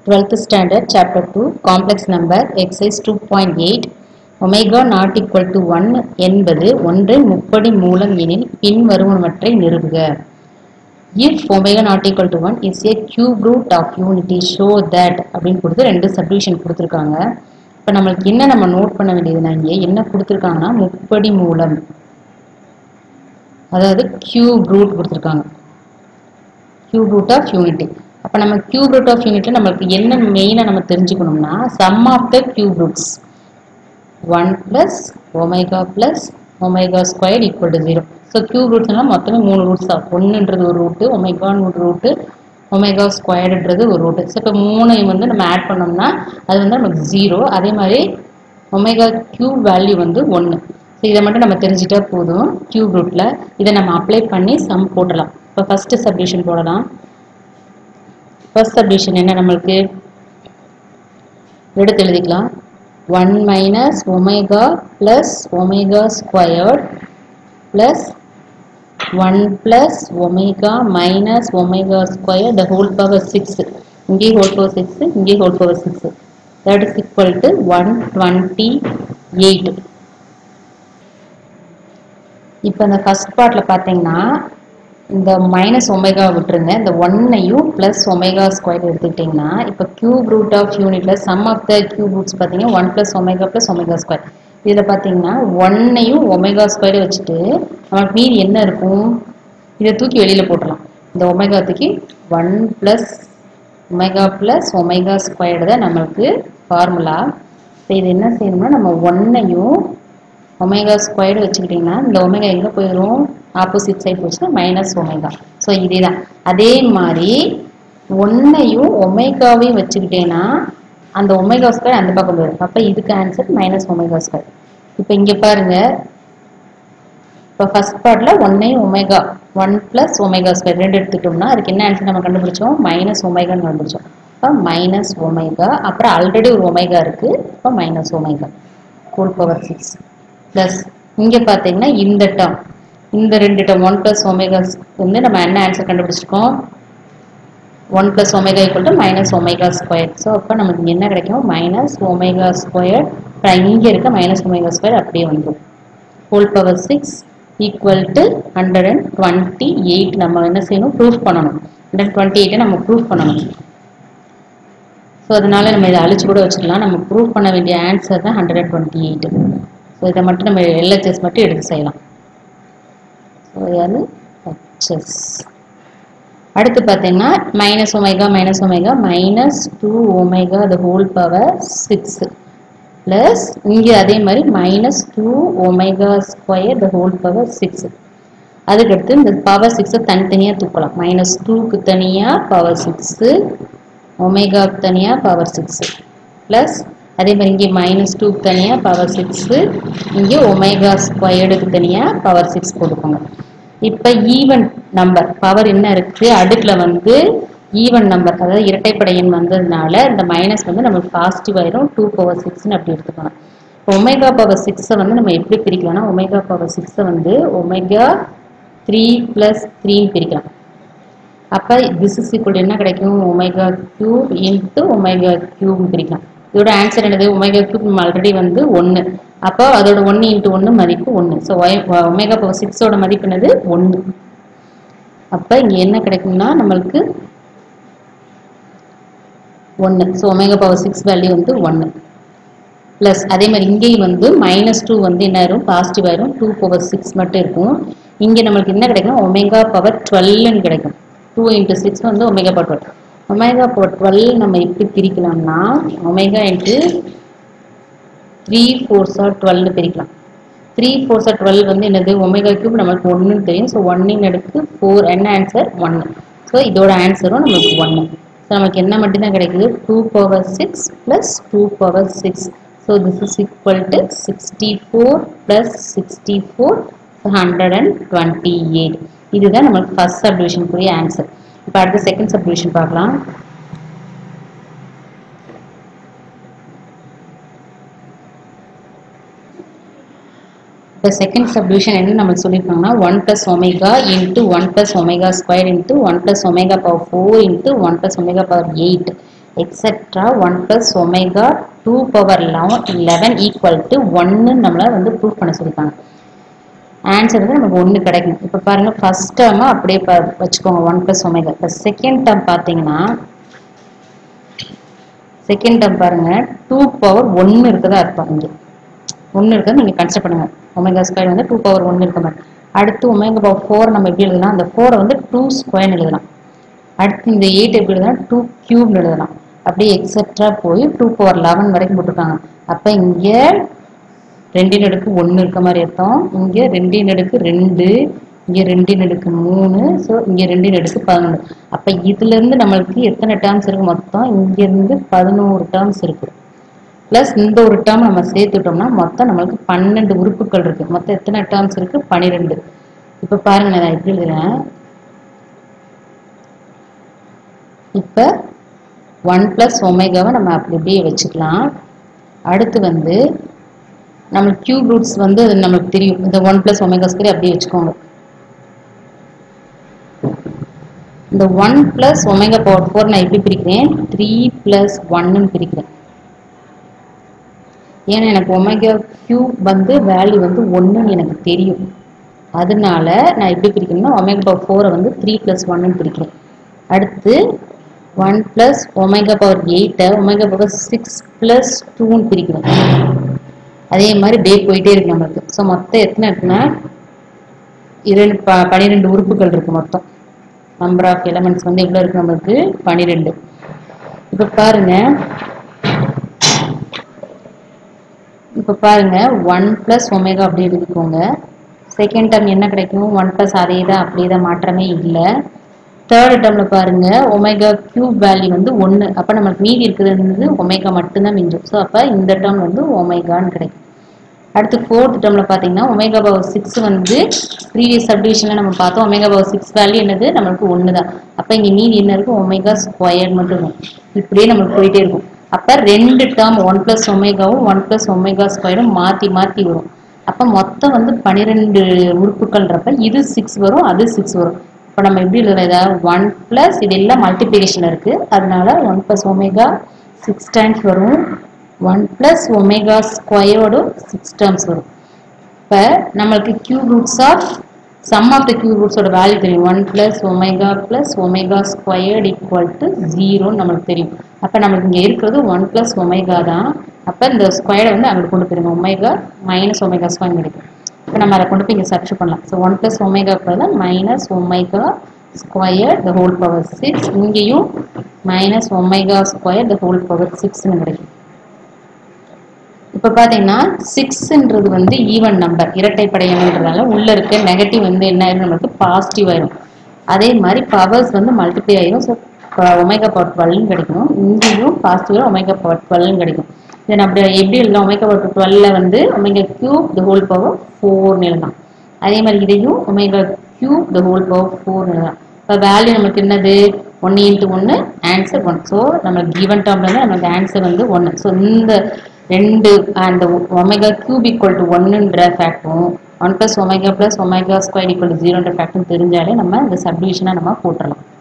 12th standard chapter 2 complex number exercise 2.8 omega not equal to one என்பது ஒன்றின் முப்படி மூலம் எனில் பின்வருவனவற்றை நிறுவுக if omega not equal to one is a cube root of unity show that அப்படின்னு கொடுத்து ரெண்டு சப்டிவிஷன் கொடுத்துருக்காங்க இப்போ நம்மளுக்கு என்ன நம்ம நோட் பண்ண வேண்டியதுனா இங்கே என்ன கொடுத்துருக்காங்கன்னா முப்படி மூலம் அதாவது கியூப் ரூட் கொடுத்துருக்காங்க கியூப் ரூட் ஆஃப் யூனிட்டி அப்போ நம்ம கியூப் ரூட் ஆஃப் யூனிட்ல நம்மளுக்கு என்ன மெயினாக நம்ம தெரிஞ்சுக்கணும்னா sum of the cube roots one plus omega plus omega square equal to zero so cube ரூட்ஸ்னால் மொத்தமே மூணு ரூட்ஸ் தான் ஒன்றுன்றது ஒரு ரூட்டு ஒமேகான்னு ஒரு ரூட்டு ஒமேகா ஸ்கொயர்டுன்றது ஒரு ரூட்டு ஸோ இப்போ மூணையும் வந்து நம்ம ஆட் பண்ணோம்னா அது வந்து நமக்கு ஜீரோ அதே மாதிரி ஒமேகா கியூப் வேல்யூ வந்து ஒன்று ஸோ இதை மட்டும் நம்ம தெரிஞ்சுட்டா போதும் கியூப் ரூட்டில் இதை நம்ம அப்ளை பண்ணி சம் போடலாம் இப்போ ஃபஸ்ட்டு சப்டிஷன் போடலாம் ஃபர்ஸ்ட் சப்டிஷன் என்ன நம்மளுக்கு எடுத்து எழுதிக்கலாம் one minus omega plus omega squared plus one plus omega minus omega square the whole power six இங்கே ஹோல் பவர் சிக்ஸ் இங்கே whole power six that is equal to one twenty eight இப்போ இந்த first பார்ட்டில் பார்த்தீங்கன்னா இந்த minus omega விட்டுருங்க இந்த ஒன்னையும் ப்ளஸ் ஒமேகா ஸ்கொயர் எடுத்துக்கிட்டிங்கன்னா இப்போ கியூப் ரூட் ஆஃப் யூனிட்ல sum of the cube roots பார்த்தீங்கன்னா one plus omega plus omega square இதில் பார்த்தீங்கன்னா ஒன்னையும் ஒமேகா ஸ்கொயர் வச்சுட்டு நமக்கு மீதி என்ன இருக்கும் இதை தூக்கி வெளியில் போட்டுடலாம் இந்த ஒமேகா தூக்கி one plus omega plus omega squared தான் நம்மளுக்கு ஃபார்முலா இப்போ இது என்ன செய்யணும்னா நம்ம ஒன்னையும் ஒமேகா ஸ்கொயர்டு வச்சுக்கிட்டிங்கன்னா இந்த ஒமேகா எங்கே போயிடும் ஆப்போசிட் சைட் போச்சுன்னா மைனஸ் ஒமேகா ஸோ இதே தான் அதே மாதிரி ஒன்னையும் ஒமேகாவையும் வச்சுக்கிட்டேன்னா அந்த ஒமேகா ஸ்கொயர் அந்த பக்கம் போயிடும் அப்போ இதுக்கு ஆன்சர் மைனஸ் ஒமேகா ஸ்கொயர் இப்போ இங்கே பாருங்க இப்போ ஃபர்ஸ்ட் பார்ட்டில் ஒன்னையும் omega one plus omega square ரெண்டு எடுத்துக்கிட்டோம்னா அதுக்கு என்ன ஆன்சர் நம்ம கண்டுபிடிச்சோம் மைனஸ் ஒமேகான்னு கண்டுபிடிச்சோம் இப்போ மைனஸ் ஒமேகா அப்புறம் ஆல்ரெடி ஒரு ஒமேகா இருக்குது இப்போ minus omega whole power six plus இங்கே பார்த்தீங்கன்னா இந்த டேர்ம் இந்த ரெண்டு டேர்ம் ஒன் ப்ளஸ் ஒமேகாஸ் வந்து நம்ம என்ன ஆன்சர் கண்டுபிடிச்சிருக்கோம் one plus omega equal to minus omega square so அப்போ நமக்கு என்ன கிடைக்கும் மைனஸ் ஒமேகா ஸ்கொயர் அப்புறம் இங்கே இருக்க மைனஸ் ஒமேகா ஸ்கொயர் அப்படியே வந்துடும் whole power six equal to hundred and twenty eight நம்ம என்ன செய்யணும் ப்ரூஃப் பண்ணணும் ஹண்ட்ரட் டுவெண்ட்டி எயிட்டை நம்ம ப்ரூஃப் பண்ணணும் ஸோ அதனால நம்ம இதை அழிச்சு கூட வச்சுக்கலாம் நம்ம ப்ரூஃப் பண்ண வேண்டிய ஆன்சர் தான் hundred and twenty eight so இதை மட்டும் நம்ம எல்ஹெச்எஸ் மட்டும் எடுத்து செய்யலாம் ஸோ அது ஹெச்எஸ் அடுத்து பார்த்தீங்கன்னா minus omega minus omega minus two omega the whole power six plus இங்கே அதே மாதிரி minus two omega square the whole power six அதுக்கடுத்து இந்த பவர் சிக்ஸை தனித்தனியாக தூக்கலாம் மைனஸ் டூக்கு தனியாக பவர் சிக்ஸு ஒமேகாவுக்கு தனியாக பவர் சிக்ஸு ப்ளஸ் அதே மாதிரி இங்கே மைனஸ் டூக்கு தனியாக பவர் சிக்ஸு இங்கே ஒமேகா ஸ்கொயர்டுக்கு தனியாக பவர் சிக்ஸ் கொடுக்கோங்க இப்போ ஈவன் நம்பர் பவர் என்ன இருக்குது அடுக்கில் வந்து ஈவன் நம்பர் அதாவது இரட்டைப்படை எண் வந்ததுனால இந்த மைனஸ் வந்து நமக்கு பாசிட்டிவ் ஆயிரும் டூ பவர் சிக்ஸ்னு அப்படி எடுத்துக்கலாம் இப்போ ஒமேகா பவர் சிக்ஸை வந்து நம்ம எப்படி பிரிக்கலாம்னா ஒமேகா பவர் சிக்ஸை வந்து ஒமேகா த்ரீ ப்ளஸ் த்ரீன்னு பிரிக்கலாம் அப்போ திஸ் இஸ் ஈக்குவல் என்ன கிடைக்கும் ஒமேகா கியூப் இன்ட்டு ஒமேகா கியூப்னு பிரிக்கலாம் இதோட ஆன்சர் என்னது ஒமேகா கியூப் நம்ம ஆல்ரெடி வந்து ஒன்று அப்போ அதோட ஒன்று இன்ட்டு ஒன்று மதிப்பு ஒன்று ஸோ ஒமேகா பவர் சிக்ஸோட மதிப்பு என்னது ஒன்று அப்போ இங்கே என்ன கிடைக்கும்னா நம்மளுக்கு ஒன்று so omega power six value வந்து ஒன்று ப்ளஸ் அதே மாதிரி இங்கேயும் வந்து மைனஸ் டூ வந்து என்ன ஆயிரும் பாசிட்டிவ் ஆயிரும் டூ பவர் சிக்ஸ் மட்டும் இருக்கும் இங்கே நம்மளுக்கு என்ன கிடைக்கும் ஒமேகா பவர் டுவெல்னு கிடைக்கும் டூ இன்ட்டு சிக்ஸ் வந்து omega power twelve omega power twelve நம்ம எப்படி பிரிக்கலாம்னா ஒமேகா இன்ட்டு த்ரீ ஃபோர்ஸாக டுவெல்னு பிரிக்கலாம் த்ரீ ஃபோர்ஸாக டுவெல் வந்து என்னது ஒமேகா கியூப் நம்மளுக்கு ஒன்றுன்னு தெரியும் ஸோ ஒன்னின் அடுக்கு ஃபோர் என்ன ஆன்சர் ஒன்று ஸோ இதோட ஆன்சரும் நம்மளுக்கு ஒன்று ஸோ நமக்கு என்ன மட்டும்தான் கிடைக்குது two power six plus two power six so this is equal to sixty four plus sixty four hundred and twenty eight இதுதான் நம்மளுக்கு ஃபர்ஸ்ட் சப்டிவிஷனுக்குரிய ஆன்சர் இப்போ அடுத்த செகண்ட் சப்டிவிஷன் பார்க்கலாம் இப்போ செகண்ட் சப்டிவிஷன் என்ன நம்மளுக்கு சொல்லியிருக்காங்கன்னா one plus omega into one plus omega square into one plus omega power four into one plus omega power eight etcetera one plus omega two power eleven equal to ஒன்னு நம்மளை வந்து prove பண்ண சொல்லியிருக்காங்க answer வந்து நமக்கு ஒன்று கிடைக்கும் இப்போ பாருங்க ஃபர்ஸ்ட் டேர்மை அப்படியே ப வச்சுக்கோங்க ஒன் ப்ளஸ் ஒமேகா இப்போ செகண்ட் டேர்ம் பார்த்தீங்கன்னா செகண்ட் டேர்ம் பாருங்க டூ பவர் ஒன்று இருக்கதா அர்த்தம் இங்கே ஒன்று இருக்கிறது நீங்கள் கன்சிடர் பண்ணுங்க ஒமேகா ஸ்கொயர் வந்து டூ பவர் ஒன்று இருக்க மாதிரி அடுத்து ஒமேகா பவர் ஃபோர் நம்ம எப்படி எழுதலாம் அந்த ஃபோரை வந்து டூ ஸ்கொயர்னு எழுதலாம் அடுத்து இந்த எயிட் எப்படி எழுதலாம் டூ கியூப்னு எழுதலாம் அப்படியே எக்ஸெட்ரா போய் டூ பவர் லெவன் வரைக்கும் போட்டிருக்காங்க அப்போ இங்கே ரெண்டின் அடுக்கு ஒன்று இருக்க மாதிரி அர்த்தம் இங்கே ரெண்டின் அடுக்கு ரெண்டு இங்கே ரெண்டின் அடுக்கு மூணு ஸோ இங்கே ரெண்டின் அடுக்கு பதினொன்று அப்போ இதுலேருந்து நம்மளுக்கு எத்தனை டேர்ம்ஸ் இருக்குது மொத்தம் இங்கேருந்து பதினோரு டேர்ம்ஸ் இருக்குது ப்ளஸ் இந்த ஒரு டேர்ம் நம்ம சேர்த்துட்டோம்னா மொத்தம் நம்மளுக்கு பன்னெண்டு உறுப்புகள் இருக்குது மொத்தம் எத்தனை டேர்ம்ஸ் இருக்குது பன்னிரெண்டு இப்போ பாருங்க நான் எப்படி எழுதுறேன் இப்போ ஒன் ப்ளஸ் ஒமேகாவை நம்ம அப்படி இப்படியே வச்சுக்கலாம் அடுத்து வந்து நம்மளுக்கு கியூப் ரூட்ஸ் வந்து அது நம்மளுக்கு தெரியும் இந்த ஒன் ப்ளஸ் ஒமேகா ஸ்கொயர் அப்படியே வச்சுக்கோங்க இந்த one plus omega power four நான் எப்படி பிரிக்கிறேன் த்ரீ ப்ளஸ் ஒன்னு பிரிக்கிறேன் ஏன்னா எனக்கு ஒமேகா கியூப் வந்து வேல்யூ வந்து ஒன்றுன்னு எனக்கு தெரியும் அதனால நான் எப்படி பிரிக்கிறேன்னா ஒமேகா பவர் ஃபோரை வந்து த்ரீ ப்ளஸ் ஒன்னு பிரிக்கிறேன் அடுத்து ஒன் ப்ளஸ் ஒமேகா பவர் எயிட்டை ஒமேகா பவர் சிக்ஸ் ப்ளஸ் டூன்னு பிரிக்கிறேன் அதே மாதிரி டே போயிட்டே இருக்கு நம்மளுக்கு ஸோ மொத்தம் எத்தனை இருக்குன்னா இரண்டு ப பன்னிரெண்டு உறுப்புகள் இருக்கு மொத்தம் நம்பர் ஆஃப் எலமெண்ட்ஸ் வந்து எவ்வளோ இருக்கு நம்மளுக்கு பன்னிரெண்டு இப்போ பாருங்க இப்போ பாருங்க ஒன் ப்ளஸ் ஒமேகா அப்படி எழுதிக்கோங்க செகண்ட் டேர்ம் என்ன கிடைக்கும் ஒன் ப்ளஸ் அதே தான் அப்படியே தான் மாற்றமே இல்லை தேர்ட் டேர்மில் பாருங்க ஒமேகா கியூப் வேல்யூ வந்து ஒன்று அப்போ நமக்கு மீதி இருக்கிறது ஒமேகா மட்டும்தான் மிஞ்சும் ஸோ அப்போ இந்த டேர்ம் வந்து ஒமேகான்னு கிடைக்கும் அடுத்து ஃபோர்த் டேர்மில் பார்த்தீங்கன்னா ஒமேகா பவர் சிக்ஸ் வந்து ப்ரீவியஸ் சப்டிவிஷனில் நம்ம பார்த்தோம் ஒமேகா பவர் சிக்ஸ் வேல்யூ என்னது நம்மளுக்கு ஒன்று தான் அப்போ இங்கே மீதி என்ன இருக்கும் ஒமேகா ஸ்கொயர் மட்டும் இருக்கும் இப்படியே நம்மளுக்கு போயிட்டே இருக்கும் அப்போ ரெண்டு டேர்ம் ஒன் ப்ளஸ் ஒமேகாவும் ஒன் ப்ளஸ் ஒமேகா ஸ்கொயரும் மாற்றி மாற்றி வரும் அப்போ மொத்தம் வந்து பன்னிரெண்டு உறுப்புகள்ன்றப்ப இது சிக்ஸ் வரும் அது சிக்ஸ் வரும் இப்போ நம்ம எப்படி எழுதுறோம் இதை ஒன் ப்ளஸ் இது எல்லாம் மல்டிப்ளிகேஷன் இருக்குது அதனால one plus omega six times வரும் ஒன் ப்ளஸ் ஒமேகா ஸ்கொயரோடும் சிக்ஸ் டேர்ம்ஸ் வரும் இப்போ நம்மளுக்கு cube roots of sum of the cube ரூட்ஸோட வேல்யூ தெரியும் one plus omega plus omega squared equal to ஜீரோன்னு நம்மளுக்கு தெரியும் அப்போ நம்மளுக்கு இங்கே இருக்கிறது ஒன் ப்ளஸ் ஒமேகா தான் அப்போ இந்த ஸ்கொயரை வந்து அங்கே கொண்டு போயிருங்க ஒமேகா மைனஸ் ஒமேகா ஸ்கொயர் கிடைக்கும் இப்போ நம்ம அதை கொண்டு போய் இங்கே சர்ச் பண்ணலாம் ஸோ ஒன் ப்ளஸ் ஒமேகா பதில் minus omega square the whole power six இங்கேயும் minus omega square the whole power சிக்ஸ்னு கிடைக்கும் இப்போ பார்த்தீங்கன்னா சிக்ஸ்ன்றது வந்து ஈவன் நம்பர் இரட்டைப்படை எண்ணுன்றதால உள்ள இருக்க நெகட்டிவ் வந்து என்ன ஆயிரும் நமக்கு பாசிட்டிவ் ஆயிரும் அதே மாதிரி பவர்ஸ் வந்து மல்டிப்ளை ஆயிரும் ஸோ ஒமேகா பவர் டுவெல்னு கிடைக்கும் இங்கேயும் பாசிட்டிவ் ஒமேகா பவர் டுவெல்னு கிடைக்கும் இதை நம்ம எப்படி எழுதலாம் ஒமேகா பவர் டுவெல்ல வந்து omega cube the whole power ஃபோர்னு எழுதலாம் அதே மாதிரி இதையும் omega cube the whole power ஃபோர்னு எழுதலாம் இப்போ வேல்யூ நமக்கு என்னது ஒன்று இன்ட்டு ஒன்று ஆன்சர் ஒன் ஸோ நம்ம கிவன் டேர்ம்ல இருந்து நமக்கு ஆன்சர் வந்து ஒன்று ஸோ இந்த ரெண்டு அந்த ஒமேகா கியூப் ஈக்குவல் டு ஒன்னுன்ற ஃபேக்டும் one plus omega plus omega square equal to ஜீரோன்ற ஃபேக்டும் தெரிஞ்சாலே நம்ம இந்த சப்டிவிஷனாக நம்ம போட்டுடலாம்